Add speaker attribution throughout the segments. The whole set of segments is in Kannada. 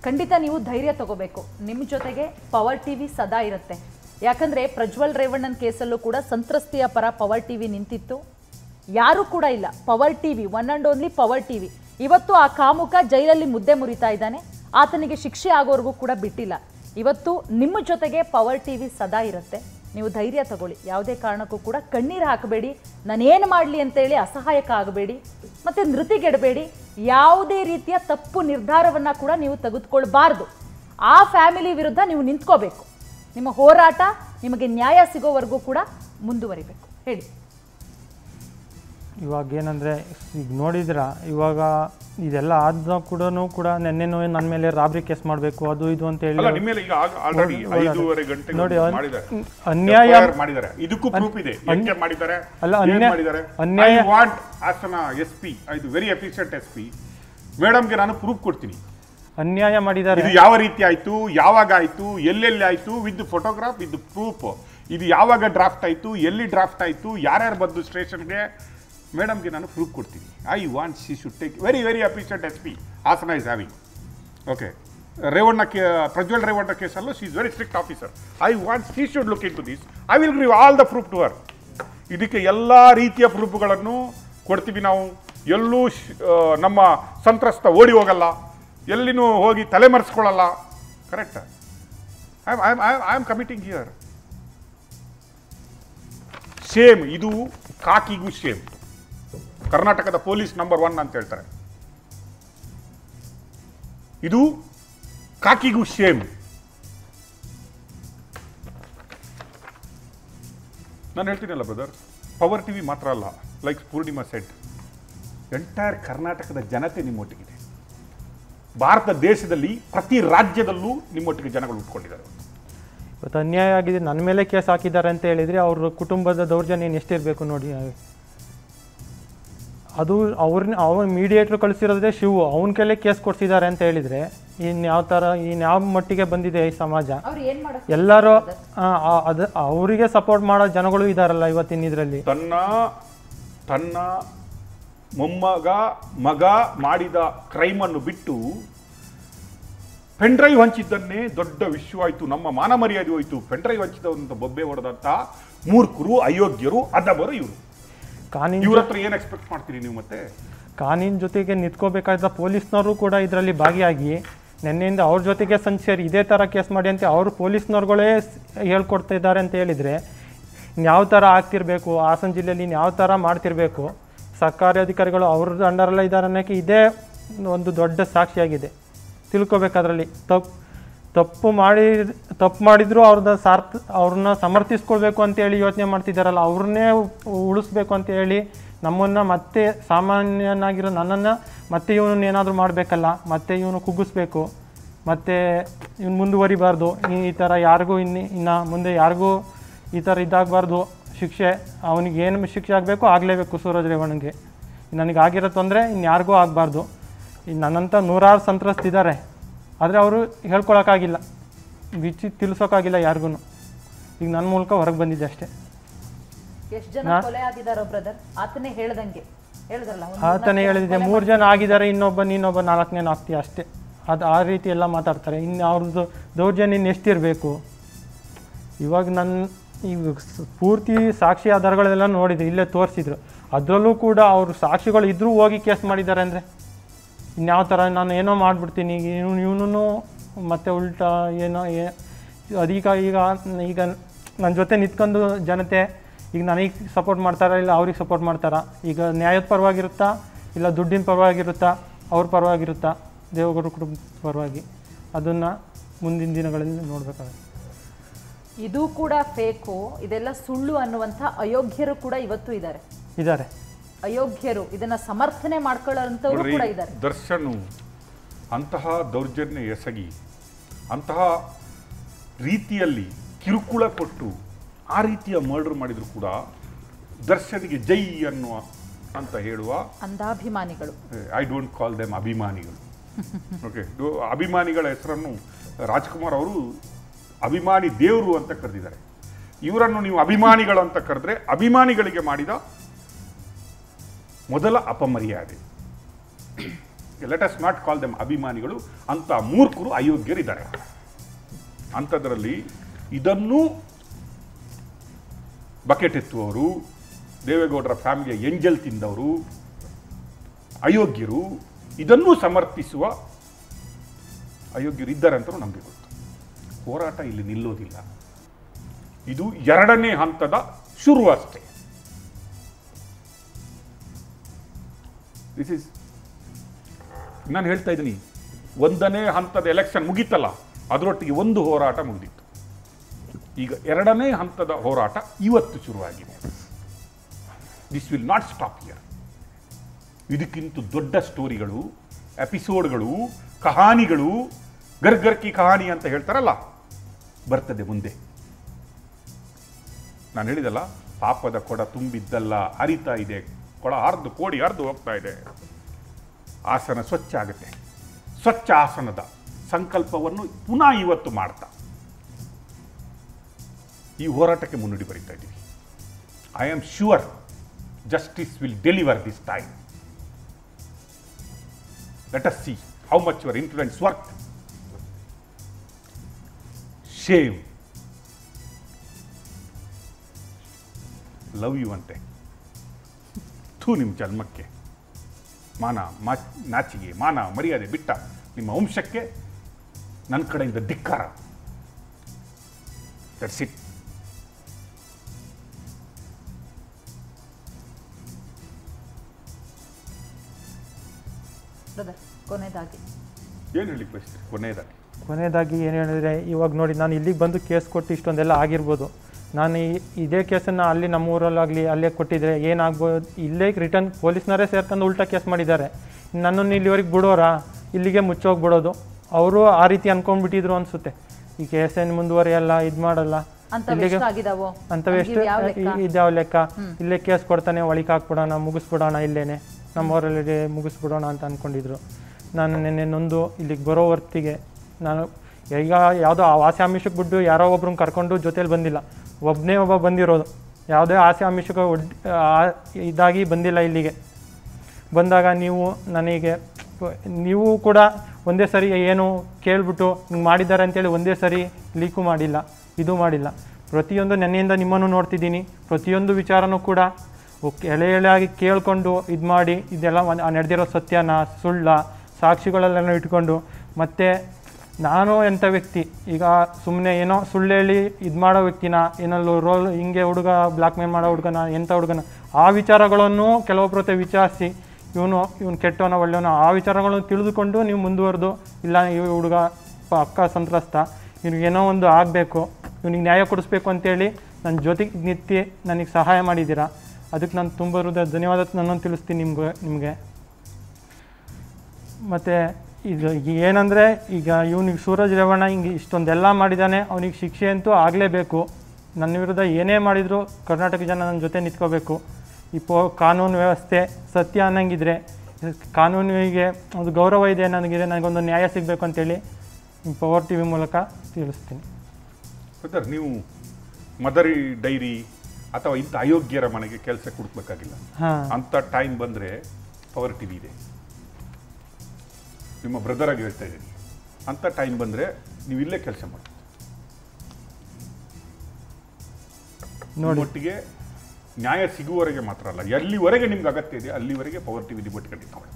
Speaker 1: ಖಂಡಿತ ನೀವು ಧೈರ್ಯ ತಗೋಬೇಕು ನಿಮ್ಮ ಜೊತೆಗೆ ಪವರ್ ಟಿವಿ ಸದಾ ಇರುತ್ತೆ ಯಾಕಂದ್ರೆ ಪ್ರಜ್ವಲ್ ರೇವಣ್ಣನ ಕೇಸಲ್ಲೂ ಕೂಡ ಸಂತ್ರಸ್ತೆಯ ಪರ ಪವರ್ ಟಿವಿ ನಿಂತಿತ್ತು ಯಾರೂ ಕೂಡ ಇಲ್ಲ power TV one and only power TV ಇವತ್ತು ಆ ಕಾಮುಕ ಜೈಲಲ್ಲಿ ಮುದ್ದೆ ಮುರಿತಾ ಇದ್ದಾನೆ ಆತನಿಗೆ ಶಿಕ್ಷೆ ಆಗೋವರೆಗೂ ಕೂಡ ಬಿಟ್ಟಿಲ್ಲ ಇವತ್ತು ನಿಮ್ಮ ಜೊತೆಗೆ ಪವರ್ ಟಿವಿ ಸದಾ ಇರುತ್ತೆ ನೀವು ಧೈರ್ಯ ತಗೊಳ್ಳಿ ಯಾವುದೇ ಕಾರಣಕ್ಕೂ ಕೂಡ ಕಣ್ಣೀರು ಹಾಕಬೇಡಿ ನಾನೇನು ಮಾಡಲಿ ಅಂತೇಳಿ ಅಸಹಾಯಕ ಆಗಬೇಡಿ ಮತ್ತು ನೃತಿಗೆಡಬೇಡಿ ಯಾವುದೇ ರೀತಿಯ ತಪ್ಪು ನಿರ್ಧಾರವನ್ನು ಕೂಡ ನೀವು ತೆಗೆದುಕೊಳ್ಬಾರ್ದು ಆ ಫ್ಯಾಮಿಲಿ ವಿರುದ್ಧ ನೀವು ನಿಂತ್ಕೋಬೇಕು ನಿಮ್ಮ ಹೋರಾಟ ನಿಮಗೆ ನ್ಯಾಯ ಸಿಗೋವರೆಗೂ ಕೂಡ ಮುಂದುವರಿಬೇಕು ಹೇಳಿ
Speaker 2: ಇವಾಗ ಏನಂದರೆ ಈಗ ನೋಡಿದ್ರ ಇವಾಗ ಇದೆಲ್ಲ ಆದ ಕೂಡ ಕೂಡ ನೆನ್ನೆನೂ ನನ್ನ ಮೇಲೆ ರಾಬ್ರಿ ಕೇಸ್ ಮಾಡಬೇಕು ಅದು ಇದು ಅಂತ ಹೇಳಿ
Speaker 3: ಅಲ್ಲ ನಿಮ್ಮ ಮೇಲೆ ಈಗ ಆಲ್ರೆಡಿ ಐದೂವರೆ ಗಂಟೆ
Speaker 2: ನೋಡಿ, ಅನ್-
Speaker 3: ಮಾಡಿದ್ದಾರೆ
Speaker 2: ಅನ್ಯಾಯ
Speaker 3: FIR ಮಾಡಿದ್ದಾರೆ ಇದಕ್ಕೂ ಪ್ರೂಫ್ ಇದೆ ಯಾಕೆ ಮಾಡಿದ್ದಾರೆ
Speaker 2: ಅಲ್ಲ,
Speaker 3: ಏನ್
Speaker 2: ಅನ್ಯಾಯ-
Speaker 3: ಮಾಡಿದ್ದಾರೆ
Speaker 2: ಅನ್ಯಾಯ-
Speaker 3: I want Hassan S P ಇದು ವೆರಿ ಎಫಿಷಿಯಂಟ್ ಎಸ್ ಪಿ ಮೇಡಮ್ಗೆ ನಾನು ಪ್ರೂಫ್ ಕೊಡ್ತೀನಿ
Speaker 2: ಅನ್ಯಾಯ ಮಾಡಿದ್ದಾರೆ
Speaker 3: ಇದು ಯಾವ ರೀತಿ ಆಯ್ತು ಯಾವಾಗ ಆಯ್ತು ಎಲ್ಲೆಲ್ಲಿ ಆಯ್ತು ವಿತ್ ಫೋಟೋಗ್ರಾಫ್ ವಿತ್ ಪ್ರೂಫ್ ಇದು ಯಾವಾಗ ಡ್ರಾಫ್ಟ್ ಆಯ್ತು ಎಲ್ಲಿ ಡ್ರಾಫ್ಟ್ ಆಯ್ತು ಯಾರ್ಯಾರು ಬಂದು ಸ್ಟೇಷನ್ಗೆ ಮೇಡಮ್ಗೆ ನಾನು ಪ್ರೂಫ್ ಕೊಡ್ತೀನಿ I want she should take very very efficient S P Hassan is having okay Revanna ಕೇ ಪ್ರಜ್ವಲ್ ರೇವಣ್ಣ ಕೇಸಲ್ಲೂ she is very strict officer I want she should look into this I will give all the proof to her ಇದಕ್ಕೆ ಎಲ್ಲ ರೀತಿಯ ಪ್ರೂಫ್ಗಳನ್ನು ಕೊಡ್ತೀವಿ ನಾವು ಎಲ್ಲೂ ಶ್- ಆ, ನಮ್ಮ ಸಂತ್ರಸ್ತ ಓಡಿ ಹೋಗಲ್ಲ ಎಲ್ಲಿನೂ ಹೋಗಿ ತಲೆಮರೆಸ್ಕೊಳ್ಳಲ್ಲ correct I I am committing here same ಇದು ಕಾಕಿಗೂ ಸೇಮ್ ಕರ್ನಾಟಕದ ಪೊಲೀಸ್ ನಂಬರ್ ಒನ್ ಅಂತ ಹೇಳ್ತಾರೆ ಇದು ಕಾಕಿಗೂ ಸೇಮ್ ನಾನು ಹೇಳ್ತೀನಲ್ಲ ಬ್ರದರ್ ಪವರ್ ಟಿವಿ ಮಾತ್ರ ಅಲ್ಲ ಲೈಕ್ ಪೂರ್ಣಿಮಾ ಸೆಟ್ ಎಂಟೈರ್ ಕರ್ನಾಟಕದ ಜನತೆ ನಿಮ್ಮೊಟ್ಟಿಗಿದೆ ಭಾರತ ದೇಶದಲ್ಲಿ ಪ್ರತಿ ರಾಜ್ಯದಲ್ಲೂ ನಿಮ್ಮೊಟ್ಟಿಗೆ ಜನಗಳು ಉಟ್ಕೊಂಡಿದ್ದಾರೆ
Speaker 2: ಇವತ್ತು ಅನ್ಯಾಯ ಆಗಿದೆ ನನ್ನ ಮೇಲೆ ಕೇಸ್ ಹಾಕಿದ್ದಾರೆ ಅಂತ ಹೇಳಿದರೆ ಅವ್ರ ಕುಟುಂಬದ ದೌರ್ಜನ್ಯ ಎಷ್ಟಿರಬೇಕು ನೋಡಿ ಅದು ಅವ್ರನ್ನ ಅವ್ರ ಮೀಡಿಯೇಟ್ರ್ ಕಳಿಸಿರೋದೇ ಶಿವು ಅವನ ಕೈಲೇ ಕೇಸ್ ಕೊಡ್ಸಿದ್ದಾರೆ ಅಂತ ಹೇಳಿದರೆ ಇನ್ನು ಯಾವ ಥರ ಇನ್ನು ಯಾವ ಮಟ್ಟಿಗೆ ಬಂದಿದೆ ಈ ಸಮಾಜ
Speaker 1: ಅವ್ರು ಏನ್ ಮಾಡಕ್
Speaker 2: ಎಲ್ಲರೂ ಆ, ಆ, ಅದು ಅವರಿಗೆ ಸಪೋರ್ಟ್ ಮಾಡೋ ಜನಗಳು ಇದ್ದಾರಲ್ಲ ಇವತ್ತಿನ ಇದರಲ್ಲಿ
Speaker 3: ತನ್ನ ತನ್ನ ಮೊಮ್ಮಗ ಮಗ ಮಾಡಿದ ಕ್ರೈಮನ್ನು ಬಿಟ್ಟು ಪೆನ್ಡ್ರೈವ್ ಹಂಚಿದ್ದನ್ನೇ ದೊಡ್ಡ ವಿಶ್ವ ಆಯಿತು ನಮ್ಮ ಮಾನ ಮರ್ಯಾದೆ ಹೋಯಿತು ಪೆನ್ಡ್ರೈವ್ ಹಂಚಿದಂತ ಬೊಬ್ಬೆ ಹೊಡೆದಂತ ಮೂರ್ಖರು ಅಯೋಗ್ಯರು ಅದಬರು ಇವರು
Speaker 2: ಕಾನೂನು
Speaker 3: ಇವ್ರ ಹತ್ರ ಏನು ಎಕ್ಸ್ಪೆಕ್ಟ್ ಮಾಡ್ತೀರಿ ನೀವು ಮತ್ತೆ
Speaker 2: ಕಾನೂನು ಜೊತೆಗೆ ನಿಂತ್ಕೋಬೇಕಾದ ಪೊಲೀಸ್ನವರು ಕೂಡ ಇದರಲ್ಲಿ ಭಾಗಿಯಾಗಿ ನಿನ್ನೆಯಿಂದ ಅವ್ರ ಜೊತೆಗೆ ಸಂಚೇರಿ ಇದೇ ಥರ ಕೇಸ್ ಮಾಡಿ ಅಂತ ಅವರು ಪೊಲೀಸ್ನವ್ರುಗಳೇ ಸ್- ಹೇಳ್ಕೊಡ್ತಾ ಇದ್ದಾರೆ ಅಂತ ಹೇಳಿದರೆ ಯಾವ ಥರ ಆಗ್ತಿರ್ಬೇಕು ಹಾಸನ ಜಿಲ್ಲೆಯಲ್ಲಿ ಯಾವ ಥರ ಮಾಡ್ತಿರ್ಬೇಕು ಸರ್ಕಾರಿ ಅಧಿಕಾರಿಗಳು ಅವ್ರ ಅಂಡರಲ್ಲೇ ಇದ್ದಾರೆ ಅನ್ನೋಕ್ಕೆ ಇದೇ ಒಂದು ದೊಡ್ಡ ಸಾಕ್ಷಿಯಾಗಿದೆ ತಿಳ್ಕೊಬೇಕದ್ರಲ್ಲಿ ತಪ್ಪು ತಪ್ಪು ಮಾಡಿ ತಪ್ಪು ಮಾಡಿದ್ರು ಅವ್ರದ್ದು ಸಾರ್ಥ ಅವ್ರನ್ನ ಸಮರ್ಥಿಸ್ಕೊಳ್ಬೇಕು ಅಂತೇಳಿ ಯೋಚನೆ ಮಾಡ್ತಿದ್ದಾರಲ್ಲ ಅವ್ರನ್ನೇ ಉಳಿಸ್ಬೇಕು ಅಂತ ಹೇಳಿ ನಮ್ಮನ್ನು ಮತ್ತೆ ಸಾಮಾನ್ಯನಾಗಿರೋ ನನ್ನನ್ನು ಮತ್ತೆ ಇವನನ್ನ ಏನಾದರೂ ಮಾಡಬೇಕಲ್ಲ ಮತ್ತೆ ಇವನು ಕುಗ್ಗಿಸ್ಬೇಕು ಮತ್ತು ಇವ್ನು ಮುಂದುವರಿಬಾರ್ದು ಈ ಈ ಥರ ಯಾರಿಗೂ ಇನ್ನು ಇನ್ನು ಮುಂದೆ ಯಾರಿಗೂ ಈ ಥರ ಇದಾಗಬಾರ್ದು ಶಿಕ್ಷೆ ಅವನಿಗೆ ಏನು ಶಿಕ್ಷೆ ಆಗಬೇಕು ಆಗಲೇಬೇಕು ಸೂರಜ್ ರೇವಣ್ಣಗೆ ನನಗೆ ಆಗಿರೋ ತೊಂದರೆ ಇನ್ಯಾರಿಗೂ ಆಗಬಾರ್ದು ಈಗ ನನ್ನಂಥ ನೂರಾರು ಸಂತ್ರಸ್ತಿದ್ದಾರೆ ಆದರೆ ಅವರು ಹೇಳ್ಕೊಳಕ್ಕಾಗಿಲ್ಲ ಬಿಚ್ಚಿ ತಿಳಿಸೋಕ್ಕಾಗಿಲ್ಲ ಯಾರಿಗೂ ಈಗ ನನ್ನ ಮೂಲಕ ಹೊರಗೆ ಬಂದಿದ್ದೆ ಅಷ್ಟೇ
Speaker 1: ಎಷ್ಟು ಜನ
Speaker 2: ನಾ-
Speaker 1: ಕೊಲೆ ಆಗಿದಾರೋ ಬ್ರದರ್ ಆತನೇ ಹೇಳ್ದಂಗೆ ಹೇಳಿದ್ರಲ್ಲ ಒಂದು
Speaker 2: ಆತನೇ
Speaker 1: ಮೂರ್ನಾಲ್ಕು
Speaker 2: ಹೇಳಿದೆ
Speaker 1: ಕೊಲೆ
Speaker 2: ಮೂರು ಜನ ಆಗಿದ್ದಾರೆ ಇನ್ನೊಬ್ಬ ನೀನೊಬ್ಬ ನಾಲ್ಕನೇನು ಆಗ್ತೀಯ ಅಷ್ಟೇ ಅದು ಆ ರೀತಿ ಎಲ್ಲ ಮಾತಾಡ್ತಾರೆ ಇನ್ನು ಅವ್ರದ್ದು ದೌರ್ಜನ್ಯ ಇನ್ನು ಎಷ್ಟಿರಬೇಕು ಇವಾಗ ನನ್ನ ಈಗ ಸ್- ಪೂರ್ತಿ ಸಾಕ್ಷಿ ಆಧಾರಗಳೆಲ್ಲ ನೋಡಿದೆ ಇಲ್ಲೇ ತೋರಿಸಿದ್ರು ಅದರಲ್ಲೂ ಕೂಡ ಅವರು ಸಾಕ್ಷಿಗಳು ಇದ್ರೂ ಹೋಗಿ ಕೇಸ್ ಮಾಡಿದ್ದಾರೆ ಅಂದರೆ ಇನ್ಯಾವ ಥರ ನಾನು ಏನೋ ಮಾಡಿಬಿಡ್ತೀನಿ ಇವನು ಇವನು ಮತ್ತೆ ಉಲ್ಟಾ ಏನೋ ಏ ಅದೀಗ ಈಗ ಈಗ ನನ್ನ ಜೊತೆ ನಿಂತ್ಕೊಂಡು ಜನತೆ ಈಗ ನನಗೆ ಸಪೋರ್ಟ್ ಮಾಡ್ತಾರಾ ಇಲ್ಲ ಅವ್ರಿಗೆ ಸಪೋರ್ಟ್ ಮಾಡ್ತಾರಾ ಈಗ ನ್ಯಾಯದ ಪರವಾಗಿರುತ್ತಾ ಇಲ್ಲ ದುಡ್ಡಿನ ಪರವಾಗಿರುತ್ತಾ ಅವ್ರ ಪರವಾಗಿರುತ್ತಾ ದೇವಗೌಡ ಕುಟುಂಬ ಪರವಾಗಿ ಅದನ್ನು ಮುಂದಿನ ದಿನಗಳಲ್ಲಿ ನೋಡಬೇಕಾಗುತ್ತೆ
Speaker 1: ಇದು ಕೂಡ ಫೇಕು ಇದೆಲ್ಲ ಸುಳ್ಳು ಅನ್ನುವಂಥ ಅಯೋಗ್ಯರು ಕೂಡ ಇವತ್ತು ಇದ್ದಾರೆ
Speaker 2: ಇದ್ದಾರೆ
Speaker 1: ಅಯೋಗ್ಯರು ಇದನ್ನ ಸಮರ್ಥನೆ ಮಾಡ್ಕೊಳ್ಳೋಂಥವ್ರು
Speaker 3: ನೋಡ್ರಿ
Speaker 1: ಕೂಡ ಇದ್ದಾರೆ
Speaker 3: ದರ್ಶನ್ ಅಂತಹ ದೌರ್ಜನ್ಯ ಎಸಗಿ ಅಂತಹ ರೀತಿಯಲ್ಲಿ ಕಿರುಕುಳ ಕೊಟ್ಟು ಆ ರೀತಿಯ ಮರ್ಡರ್ ಮಾಡಿದ್ರು ಕೂಡ ದರ್ಶನ್ಗೆ ಜೈ ಅನ್ನುವ ಅಂತ ಹೇಳುವ
Speaker 1: ಅಂಧಾಭಿಮಾನಿಗಳು
Speaker 3: ಐ ಡೋಂಟ್ ಕಾಲ್ ದೆಮ್ ಅಭಿಮಾನಿಗಳು ಓಕೆ ಅಭಿಮಾನಿಗಳ ಹೆಸರನ್ನು ರಾಜ್ಕುಮಾರ್ ಅವರು ಅಭಿಮಾನಿ ದೇವರು ಅಂತ ಕರೆದಿದ್ದಾರೆ ಇವರನ್ನು ನೀವು ಅಭಿಮಾನಿಗಳು ಅಂತ ಕರೆದ್ರೆ ಅಭಿಮಾನಿಗಳಿಗೆ ಮಾಡಿದ ಮೊದಲ ಅಪಮರ್ಯಾದೆ let us not call them ಅಭಿಮಾನಿಗಳು ಅಂತ ಮೂರ್ಖರು ಅಯೋಗ್ಯರಿದ್ದಾರೆ ಅಂಥದ್ರಲ್ಲಿ ಇದನ್ನೂ ಬಕೆಟ್ ಎತ್ತುವವರು ದೇವೇಗೌಡರ ಫ್ಯಾಮಿಲಿಯ ಎಂಜಲ್ ತಿಂದವರು ಅಯೋಗ್ಯರು ಇದನ್ನೂ ಸಮರ್ಥಿಸುವ ಅಯೋಗ್ಯರು ಇದ್ದಾರೆ ಅಂತಲೂ ನಮಗೆ ಗೊತ್ತು ಹೋರಾಟ ಇಲ್ಲಿ ನಿಲ್ಲೋದಿಲ್ಲ ಇದು ಎರಡನೇ ಹಂತದ ಶುರು ಅಷ್ಟೇ ದಿಸ್ ಇಸ್ ನಾನು ಹೇಳ್ತಾ ಇದ್ದೀನಿ ಒಂದನೇ ಹಂತದ ಎಲೆಕ್ಷನ್ ಮುಗೀತಲ್ಲ ಅದರೊಟ್ಟಿಗೆ ಒಂದು ಹೋರಾಟ ಮುಗಿದಿತ್ತು ಈಗ ಎರಡನೇ ಹಂತದ ಹೋರಾಟ ಇವತ್ತು ಶುರುವಾಗಿದೆ this will not stop here ಇದಕ್ಕಿಂತ ದೊಡ್ಡ ಸ್ಟೋರಿಗಳು ಎಪಿಸೋಡ್ಗಳು ಕಹಾನಿಗಳು ಗರ್ಗರ್ಕಿ ಕಹಾನಿ ಅಂತ ಹೇಳ್ತಾರಲ್ಲ ಬರ್ತದೆ ಮುಂದೆ ನಾನು ಹೇಳಿದಲ್ಲ ಪಾಪದ ಕೊಡ ತುಂಬಿದ್ದಲ್ಲ ಹರಿತಾ ಇದೆ ಕೊಡ ಹರಿದು ಕೋಡಿ ಹರಿದು ಹೋಗ್ತಾ ಇದೆ ಆಸನ ಸ್ವಚ್ಛ ಆಗುತ್ತೆ ಸ್ವಚ್ಛ ಆಸನದ ಸಂಕಲ್ಪವನ್ನು ಪುನಃ ಇವತ್ತು ಮಾಡ್ತಾ ಈ ಹೋರಾಟಕ್ಕೆ ಮುನ್ನುಡಿ ಬರೀತಾ ಇದ್ದೀವಿ I am sure justice will deliver this time let us see how much your influence work shame love you ಅಂತೆ ಥೂ ನಿಮ್ಮ ಜನ್ಮಕ್ಕೆ ಮಾನ ಮಾ ನಾಚಿಗೆ ಮಾನ ಮರ್ಯಾದೆ ಬಿಟ್ಟ ನಿಮ್ಮ ವಂಶಕ್ಕೆ ನನ್ನ ಕಡೆಯಿಂದ ಧಿಕ್ಕಾರ ದಟ್ಸ್ ಇಟ್
Speaker 1: ಬ್ರದರ್ ಕೊನೆಯದಾಗಿ
Speaker 3: ಏನು ಹೇಳಿ ಬಯಸ್ತೀರಿ ಕೊನೆಯದಾಗಿ
Speaker 2: ಕೊನೆಯದಾಗಿ ಏನು ಹೇಳಿದ್ರೆ ಇವಾಗ ನೋಡಿ ನಾನು ಇಲ್ಲಿಗೆ ಬಂದು ಕೇಸ್ ಕೊಟ್ಟು ಇಷ್ಟೊಂದೆಲ್ಲ ಆಗಿರ್ಬೋದು ನಾನು ಈ ಇದೇ ಕೇಸನ್ನು ಅಲ್ಲಿ ನಮ್ಮ ಊರಲ್ಲಾಗಲಿ ಅಲ್ಲೇ ಕೊಟ್ಟಿದ್ರೆ ಏನಾಗ್ಬೋದು ಇಲ್ಲೇ ರಿಟರ್ನ್ ಪೊಲೀಸ್ನವರೇ ಸೇರ್ಕೊಂಡು ಉಲ್ಟಾ ಕೇಸ್ ಮಾಡಿದ್ದಾರೆ ನನ್ನನ್ನು ಇಲ್ಲಿವರೆಗೆ ಬಿಡೋರಾ ಇಲ್ಲಿಗೆ ಮುಚ್ಚೋಗ್ಬಿಡೋದು ಅವರು ಆ ರೀತಿ ಅನ್ಕೊಂಡ್ಬಿಟ್ಟಿದ್ರು ಅನಿಸುತ್ತೆ ಈ ಕೇಸ್ ಏನು ಮುಂದುವರಿಯಲ್ಲ ಇದು ಮಾಡಲ್ಲ
Speaker 1: ಅಂತವ್
Speaker 2: ಇಲ್ಲಿಗೆ
Speaker 1: ಎಷ್ಟಾಗಿದಾವೋ
Speaker 2: ಅಂಥವೆಷ್ಟು
Speaker 1: ಯಾವ ಲೆಕ್ಕ
Speaker 2: ಇದ್ಯಾವ ಲೆಕ್ಕ ಇಲ್ಲೇ ಕೇಸ್ ಕೊಡ್ತಾನೆ ಒಳಿಕ್ ಹಾಕ್ಬಿಡೋಣ ಮುಗಿಸ್ಬಿಡೋಣ ಇಲ್ಲೇನೆ ನಮ್ಮವರಲ್ಲಿ ಮುಗಿಸ್ಬಿಡೋಣ ಅಂತ ಅಂದ್ಕೊಂಡಿದ್ರು ನಾನು ನಿನ್ನೆ ನೊಂದು ಇಲ್ಲಿಗೆ ಬರೋ ಹೊತ್ತಿಗೆ ನಾನು ಈಗ ಯಾವುದೋ ಆ ಆಸೆ ಆಮಿಷಕ್ಕೆ ಬಿಟ್ಟು ಯಾರೋ ಒಬ್ರನ್ನ ಕರ್ಕೊಂಡು ಜೊತೇಲಿ ಬಂದಿಲ್ಲ ಒಬ್ಬನೇ ಒಬ್ಬ ಬಂದಿರೋದು ಯಾವುದೇ ಆಸೆ ಆಮಿಷಕ್ಕೆ ಒಡ್ ಆ- ಇದಾಗಿ ಬಂದಿಲ್ಲ ಇಲ್ಲಿಗೆ ಬಂದಾಗ ನೀವು ನನಗೆ ನೀವು ಕೂಡ ಒಂದೇ ಸರಿ ಏನು ಕೇಳ್ಬಿಟ್ಟು ಹಿಂಗೆ ಮಾಡಿದ್ದಾರೆ ಅಂತೇಳಿ ಒಂದೇ ಸರಿ ಲೀಕು ಮಾಡಿಲ್ಲ ಇದು ಮಾಡಿಲ್ಲ ಪ್ರತಿಯೊಂದು ನೆನ್ನೆಯಿಂದ ನಿಮ್ಮನ್ನು ನೋಡ್ತಿದ್ದೀನಿ ಪ್ರತಿಯೊಂದು ವಿಚಾರನೂ ಕೂಡ ಒಕ್- ಎಳೆ ಎಳೆಯಾಗಿ ಕೇಳ್ಕೊಂಡು ಇದು ಮಾಡಿ ಇದೆಲ್ಲ ನಡೆದಿರೋ ಸತ್ಯನ ಸುಳ್ಳ ಸಾಕ್ಷಿಗಳೆಲ್ಲ ಇಟ್ಕೊಂಡು ಮತ್ತು ನಾನು ಎಂಥ ವ್ಯಕ್ತಿ ಈಗ ಸುಮ್ಮನೆ ಏನೋ ಸುಳ್ಳು ಹೇಳಿ ಇದು ಮಾಡೋ ವ್ಯಕ್ತಿನ ಏನಲ್ಲೂ ರೋಲ್ ಹಿಂಗೆ ಹುಡುಗ ಬ್ಲಾಕ್ ಮೇಲ್ ಮಾಡೋ ಹುಡುಗನ ಎಂಥ ಹುಡುಗನ ಆ ವಿಚಾರಗಳನ್ನು ಕೆಲವೊಬ್ಬರ ಹತ್ರ ವಿಚಾರಿಸಿ ಇವನು ಇವನು ಕೆಟ್ಟವನ ಒಳ್ಳೆಯವನ ಆ ವಿಚಾರಗಳನ್ನು ತಿಳಿದುಕೊಂಡು ನೀವು ಮುಂದುವರೆದು ಇಲ್ಲ ಈ ಹುಡುಗ ಪಕ್ಕ ಸಂತ್ರಸ್ತ ಇವ್ನಿಗೆ ಏನೋ ಒಂದು ಆಗಬೇಕು ಇವ್ನಿಗೆ ನ್ಯಾಯ ಕೊಡಿಸ್ಬೇಕು ಅಂತೇಳಿ ನನ್ನ ಜೊತೆಗೆ ನಿತ್ಯ ನನಗೆ ಸಹಾಯ ಮಾಡಿದ್ದೀರಾ ಅದಕ್ಕೆ ನಾನು ತುಂಬ ಹೃದಯ ಧನ್ಯವಾದ ನನ್ನನ್ನು ತಿಳಿಸ್ತೀನಿ ನಿಮ್ಗೆ ನಿಮಗೆ ಮತ್ತು ಇದು ಏನಂದರೆ ಈಗ ಇವನಿಗೆ ಸೂರಜ್ ರೇವಣ್ಣ ಹಿಂಗೆ ಇಷ್ಟೊಂದೆಲ್ಲ ಮಾಡಿದ್ದಾನೆ ಅವನಿಗೆ ಶಿಕ್ಷೆ ಅಂತೂ ಆಗಲೇಬೇಕು ನನ್ನ ವಿರುದ್ಧ ಏನೇ ಮಾಡಿದರೂ ಕರ್ನಾಟಕ ಜನ ನನ್ನ ಜೊತೆ ನಿಂತ್ಕೋಬೇಕು ಈ ಪೋ ಕಾನೂನು ವ್ಯವಸ್ಥೆ ಸತ್ಯ ಅನ್ನಂಗಿದ್ರೆ ಕಾನೂನಿಗೆ ಒಂದು ಗೌರವ ಇದೆ ನನಗಿದೆ ನನಗೊಂದು ನ್ಯಾಯ ಸಿಗಬೇಕು ಅಂತೇಳಿ ಪವರ್ ಟಿ ವಿ ಮೂಲಕ ತಿಳಿಸ್ತೀನಿ
Speaker 3: ಬ್ರದರ್ ನೀವು ಮದರಿ ಡೈರಿ ಅಥವಾ ಇಂಥ ಅಯೋಗ್ಯರ ಮನೆಗೆ ಕೆಲಸ ಕೊಡ್ಬೇಕಾಗಿಲ್ಲ
Speaker 2: ಹಾಂ
Speaker 3: ಅಂತ ಟೈಮ್ ಬಂದರೆ ಪವರ್ ಟಿ ವಿ ಇದೆ ನಿಮ್ಮ ಬ್ರದರ್ ಆಗಿ ಹೇಳ್ತಾ ಇದ್ದೀನಿ ಅಂಥ ಟೈಮ್ ಬಂದರೆ ನೀವು ಇಲ್ಲೇ ಕೆಲಸ ಮಾಡಿ
Speaker 2: ನೋಡಿ.
Speaker 3: ಒಟ್ಟಿಗೆ ನ್ಯಾಯ ಸಿಗುವವರೆಗೆ ಮಾತ್ರ ಅಲ್ಲ ಎಲ್ಲಿವರೆಗೆ ನಿಮ್ಗೆ ಅಗತ್ಯ ಇದೆ ಅಲ್ಲಿವರೆಗೆ ಪವರ್ ಟಿ ವಿ ದಿಬ್ಬಟ್ಟು ಮಾಡುತ್ತೆ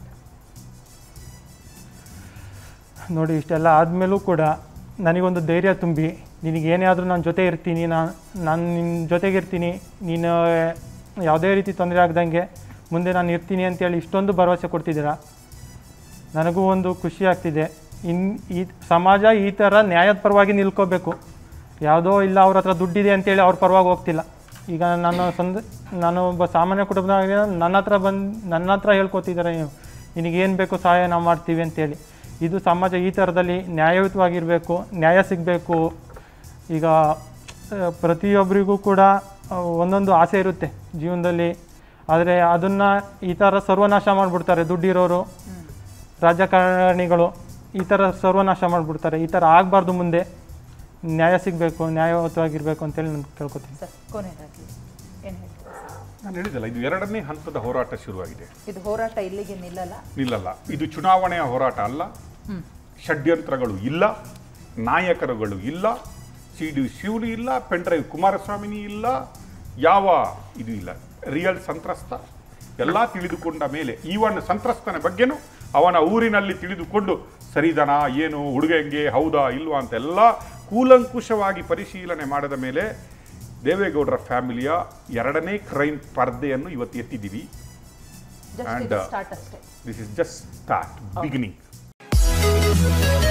Speaker 2: ನೋಡಿ ಇಷ್ಟೆಲ್ಲ ಆದಮೇಲೂ ಕೂಡ ನನಗೊಂದು ಧೈರ್ಯ ತುಂಬಿ ನಿನಗೆ ಏನೇ ಆದರೂ ನಾನು ಜೊತೆ ಇರ್ತೀನಿ ನಾನು ನಾನು ನಿನ್ನ ಜೊತೆಗಿರ್ತೀನಿ ನೀನು ಯಾವುದೇ ರೀತಿ ತೊಂದರೆ ಆಗ್ದಂಗೆ ಮುಂದೆ ನಾನು ಇರ್ತೀನಿ ಅಂತೇಳಿ ಇಷ್ಟೊಂದು ಭರವಸೆ ಕೊಡ್ತಿದ್ದೀರಾ ನನಗೂ ಒಂದು ಖುಷಿ ಆಗ್ತಿದೆ ಇನ್ ಈ ಸಮಾಜ ಈ ಥರ ನ್ಯಾಯದ ಪರವಾಗಿ ನಿಲ್ಕೋಬೇಕು ಯಾವುದೋ ಇಲ್ಲ ಅವ್ರ ಹತ್ರ ದುಡ್ಡಿದೆ ಅಂತೇಳಿ ಅವ್ರ ಪರವಾಗಿ ಹೋಗ್ತಿಲ್ಲ ಈಗ ನಾನು ಸಂದ ನಾನು ಒಬ್ಬ ಸಾಮಾನ್ಯ ಕುಟುಂಬದಾಗ ನನ್ನ ಹತ್ರ ಬಂದು ನನ್ನ ಹತ್ರ ಹೇಳ್ಕೊತಿದ್ದಾರೆ ನೀವು ನಿನಗೇನು ಬೇಕು ಸಹಾಯ ನಾವು ಮಾಡ್ತೀವಿ ಅಂತೇಳಿ ಇದು ಸಮಾಜ ಈ ಥರದಲ್ಲಿ ನ್ಯಾಯಯುತವಾಗಿರಬೇಕು ನ್ಯಾಯ ಸಿಗಬೇಕು ಈಗ ಆ, ಪ್ರತಿಯೊಬ್ಬರಿಗೂ ಕೂಡ ಆ, ಒಂದೊಂದು ಆಸೆ ಇರುತ್ತೆ ಜೀವನದಲ್ಲಿ ಆದರೆ ಅದನ್ನು ಈ ಥರ ಸರ್ವನಾಶ ಮಾಡಿಬಿಡ್ತಾರೆ ದುಡ್ಡಿರೋರು ರಾಜಕಾರಣಿಗಳು ಈ ಥರ ಸರ್ವನಾಶ ಮಾಡಿಬಿಡ್ತಾರೆ ಈ ಥರ ಆಗಬಾರ್ದು ಮುಂದೆ ನ್ಯಾಯ ಸಿಗಬೇಕು ನ್ಯಾಯಯುತವಾಗಿರಬೇಕು ಅಂತೇಳಿ ನಾನು ಕೇಳ್ಕೊತೀನಿ
Speaker 1: ಸರ್ ಕೊನೆಯದಾಗಿ ಏನು ಹೇಳ್ತೀರಾ ಸರ್
Speaker 3: ನಾನು ಹೇಳಿದಲ್ಲ ಇದು ಎರಡನೇ ಹಂತದ ಹೋರಾಟ ಶುರುವಾಗಿದೆ
Speaker 1: ಇದು ಹೋರಾಟ ಇಲ್ಲಿಗೆ ನಿಲ್ಲಲ್ಲ
Speaker 3: ನಿಲ್ಲಲ್ಲ ಇದು ಚುನಾವಣೆಯ ಹೋರಾಟ ಅಲ್ಲ ಷಡ್ಯಂತ್ರಗಳು ಇಲ್ಲ ನಾಯಕರುಗಳು ಇಲ್ಲ ಸಿ ಡಿ ಶಿವನು ಇಲ್ಲ ಪೆಂಡ್ರೈವ್ ಕುಮಾರಸ್ವಾಮಿನಿ ಇಲ್ಲ ಯಾವ ಇದು ಇಲ್ಲ ರಿಯಲ್ ಸಂತ್ರಸ್ತ ಎಲ್ಲ ತಿಳಿದುಕೊಂಡ ಮೇಲೆ ಈವನ್ ಸಂತ್ರಸ್ತನ ಬಗ್ಗೆನೂ ಅವನ ಊರಿನಲ್ಲಿ ತಿಳಿದುಕೊಂಡು ಸರಿದನ ಏನು ಹುಡುಗಂಗೆ ಹೌದಾ ಇಲ್ವಾ ಅಂತೆಲ್ಲ ಕೂಲಂಕುಷವಾಗಿ ಪರಿಶೀಲನೆ ಮಾಡಿದ ಮೇಲೆ ದೇವೇಗೌಡರ ಫ್ಯಾಮಿಲಿಯ ಎರಡನೇ ಕ್ರೈಮ್ ಸ್ಪರ್ಧೆಯನ್ನು ಇವತ್ತು ಎತ್ತಿದ್ದೀವಿ
Speaker 1: ಜಸ್ಟ್
Speaker 3: And,
Speaker 1: ಇದು
Speaker 3: uh,
Speaker 1: ಸ್ಟಾರ್ಟ್ ಅಷ್ಟೇ
Speaker 3: this is just start beginning